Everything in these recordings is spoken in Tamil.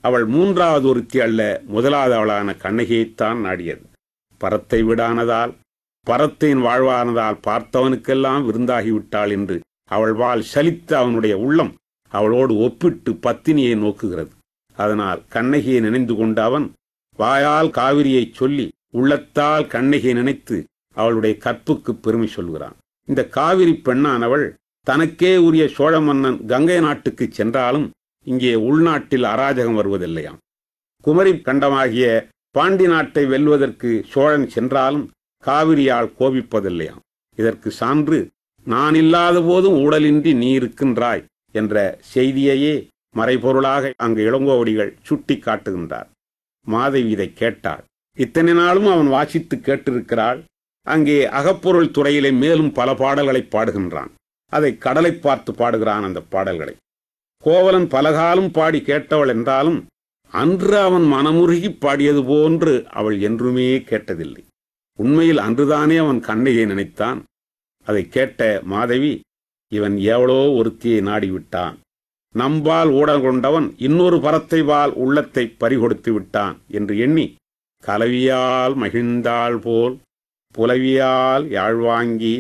அவள் மூன்றாவது ஒருத்தி அல்ல முதலாவது அவளான கண்ணகியைத்தான் நாடியது பரத்தை விடானதால் பரத்தின் வாழ்வானதால் பார்த்தவனுக்கெல்லாம் விருந்தாகிவிட்டாள் என்று அவள் வாழ் சலித்த அவனுடைய உள்ளம் அவளோடு ஒப்பிட்டு பத்தினியை நோக்குகிறது அதனால் கண்ணகியை நினைந்து கொண்ட அவன் வாயால் காவிரியைச் சொல்லி உள்ளத்தால் கண்ணகியை நினைத்து அவளுடைய கற்புக்கு பெருமை சொல்கிறான் இந்த காவிரி பெண்ணானவள் தனக்கே உரிய சோழ மன்னன் கங்கை நாட்டுக்குச் சென்றாலும் இங்கே உள்நாட்டில் அராஜகம் வருவதில்லையாம் குமரி கண்டமாகிய பாண்டி நாட்டை வெல்வதற்கு சோழன் சென்றாலும் காவிரியால் கோபிப்பதில்லையாம் இதற்கு சான்று நான் இல்லாத போதும் ஊடலின்றி நீ இருக்கின்றாய் என்ற செய்தியையே மறைபொருளாக அங்கு இளங்கோவடிகள் சுட்டி காட்டுகின்றார் மாதவி இதை கேட்டாள் இத்தனை நாளும் அவன் வாசித்து கேட்டிருக்கிறாள் அங்கே அகப்பொருள் துறையிலே மேலும் பல பாடல்களை பாடுகின்றான் அதை கடலை பார்த்து பாடுகிறான் அந்த பாடல்களை கோவலன் பலகாலம் பாடி கேட்டவள் என்றாலும் அன்று அவன் மனமுருகி பாடியது போன்று அவள் என்றுமே கேட்டதில்லை உண்மையில் அன்றுதானே அவன் கண்ணையை நினைத்தான் அதை கேட்ட மாதவி இவன் எவ்வளோ ஒருத்தியை நாடிவிட்டான் நம்பால் ஊடல் கொண்டவன் இன்னொரு பரத்தை வால் உள்ளத்தை பறிகொடுத்து விட்டான் என்று எண்ணி கலவியால் மகிழ்ந்தாள் போல் புலவியால் யாழ்வாங்கி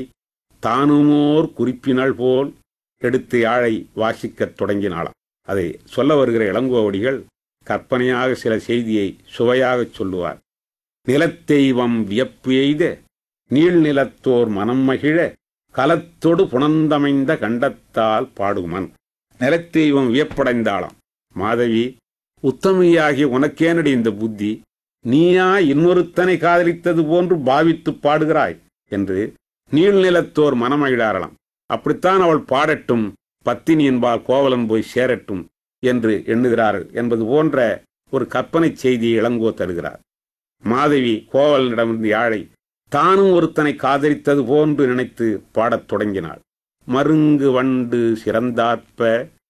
தானுமோர் குறிப்பினள் போல் எடுத்து யாழை வாசிக்கத் தொடங்கினாளாம் அதை சொல்ல வருகிற இளங்கோவடிகள் கற்பனையாக சில செய்தியை சுவையாகச் சொல்லுவார் நிலத்தெய்வம் வியப்பு எய்த நீள்நிலத்தோர் மனம் மகிழ கலத்தொடு புணர்ந்தமைந்த கண்டத்தால் பாடுமன் நிலத்தெய்வம் வியப்படைந்தாளாம் மாதவி உத்தமியாகிய உனக்கேனடி இந்த புத்தி நீயா இன்னொருத்தனை காதலித்தது போன்று பாவித்து பாடுகிறாய் என்று நீள்நிலத்தோர் மனமகிழாரலாம் அப்படித்தான் அவள் பாடட்டும் பத்தினி என்பால் கோவலன் போய் சேரட்டும் என்று எண்ணுகிறார்கள் என்பது போன்ற ஒரு கற்பனை செய்தியை இளங்கோ தருகிறார் மாதவி கோவலனிடமிருந்து யாழை தானும் ஒருத்தனை காதலித்தது போன்று நினைத்து பாடத் தொடங்கினாள் மருங்கு வண்டு சிறந்தாற்ப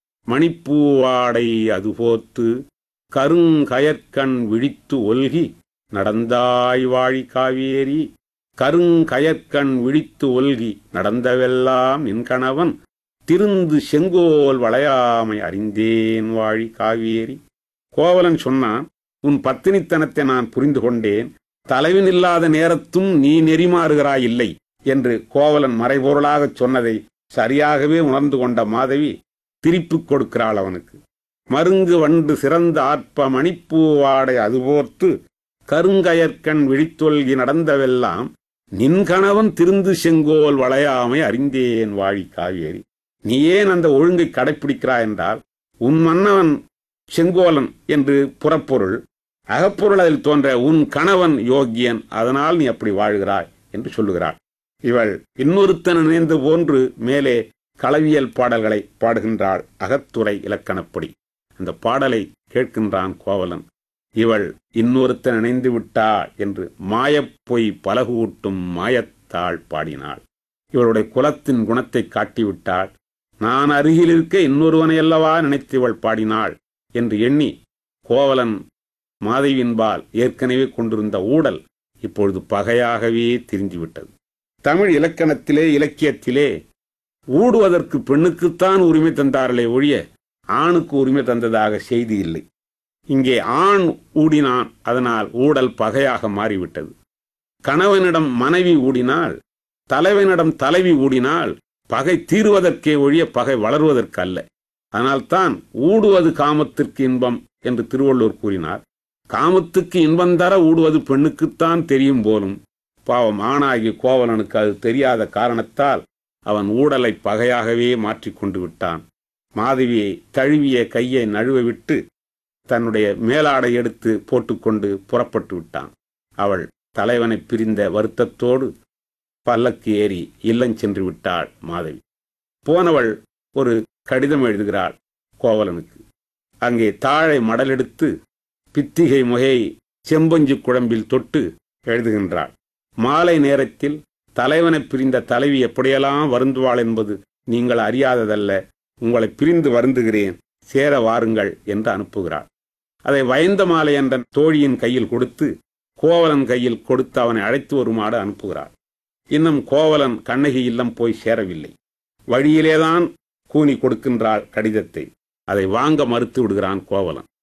மணிப்பூவாடை அது போத்து கருங்கயற்கண் விழித்து ஒல்கி நடந்தாய் வாழி காவேரி கருங்கயற்கண் விழித்து ஒல்கி நடந்தவெல்லாம் நின் கணவன் திருந்து செங்கோல் வளையாமை அறிந்தேன் வாழி காவேரி கோவலன் சொன்னான் உன் பத்தினித்தனத்தை நான் புரிந்து கொண்டேன் தலைவன் இல்லாத நேரத்தும் நீ நெறிமாறுகிறாய் இல்லை என்று கோவலன் மறைபொருளாகச் சொன்னதை சரியாகவே உணர்ந்து கொண்ட மாதவி திருப்பிக் கொடுக்கிறாள் அவனுக்கு மருங்கு வண்டு சிறந்த ஆற்ப மணிப்பூவாடை அதுபோர்த்து கருங்கயற்கண் விழித்தொல்கி நடந்தவெல்லாம் நின் கணவன் திருந்து செங்கோல் வளையாமை அறிந்தேன் வாழி காவேரி நீ ஏன் அந்த ஒழுங்கை கடைப்பிடிக்கிறாய் என்றால் உன் மன்னவன் செங்கோலன் என்று புறப்பொருள் அகப்பொருள் அதில் தோன்ற உன் கணவன் யோக்கியன் அதனால் நீ அப்படி வாழ்கிறாய் என்று சொல்லுகிறாள் இவள் இன்னொருத்தன் நினைந்து போன்று மேலே களவியல் பாடல்களை பாடுகின்றாள் அகத்துறை இலக்கணப்படி அந்த பாடலை கேட்கின்றான் கோவலன் இவள் இன்னொருத்தன் நினைந்து விட்டாள் என்று மாயப்பொய் பலகூட்டும் மாயத்தாள் பாடினாள் இவளுடைய குலத்தின் குணத்தை காட்டிவிட்டாள் நான் அருகில் இருக்க இன்னொருவனை அல்லவா நினைத்து இவள் பாடினாள் என்று எண்ணி கோவலன் மாதவியின்பால் ஏற்கனவே கொண்டிருந்த ஊடல் இப்பொழுது பகையாகவே திரிந்துவிட்டது தமிழ் இலக்கணத்திலே இலக்கியத்திலே ஊடுவதற்கு பெண்ணுக்குத்தான் உரிமை தந்தார்களே ஒழிய ஆணுக்கு உரிமை தந்ததாக செய்தி இல்லை இங்கே ஆண் ஊடினான் அதனால் ஊடல் பகையாக மாறிவிட்டது கணவனிடம் மனைவி ஊடினால் தலைவனிடம் தலைவி ஊடினால் பகை தீருவதற்கே ஒழிய பகை வளருவதற்கு அல்ல அதனால்தான் ஊடுவது காமத்திற்கு இன்பம் என்று திருவள்ளுவர் கூறினார் காமத்துக்கு இன்பம் தர ஊடுவது பெண்ணுக்குத்தான் தெரியும் போலும் பாவம் ஆணாகி கோவலனுக்கு அது தெரியாத காரணத்தால் அவன் ஊடலை பகையாகவே மாற்றிக்கொண்டு விட்டான் மாதவியை தழுவிய கையை நழுவ விட்டு தன்னுடைய மேலாடை எடுத்து போட்டுக்கொண்டு புறப்பட்டு விட்டான் அவள் தலைவனை பிரிந்த வருத்தத்தோடு பல்லக்கு ஏறி இல்லம் சென்று விட்டாள் மாதவி போனவள் ஒரு கடிதம் எழுதுகிறாள் கோவலனுக்கு அங்கே தாழை மடலெடுத்து பித்திகை முகையை செம்பஞ்சு குழம்பில் தொட்டு எழுதுகின்றாள் மாலை நேரத்தில் தலைவனை பிரிந்த தலைவி எப்படியெல்லாம் வருந்துவாள் என்பது நீங்கள் அறியாததல்ல உங்களை பிரிந்து வருந்துகிறேன் சேர வாருங்கள் என்று அனுப்புகிறாள் அதை வயந்த மாலை என்ற தோழியின் கையில் கொடுத்து கோவலன் கையில் கொடுத்து அவனை அழைத்து வருமாறு அனுப்புகிறாள் இன்னும் கோவலன் கண்ணகி இல்லம் போய் சேரவில்லை வழியிலேதான் கூனி கொடுக்கின்றாள் கடிதத்தை அதை வாங்க மறுத்து விடுகிறான் கோவலன்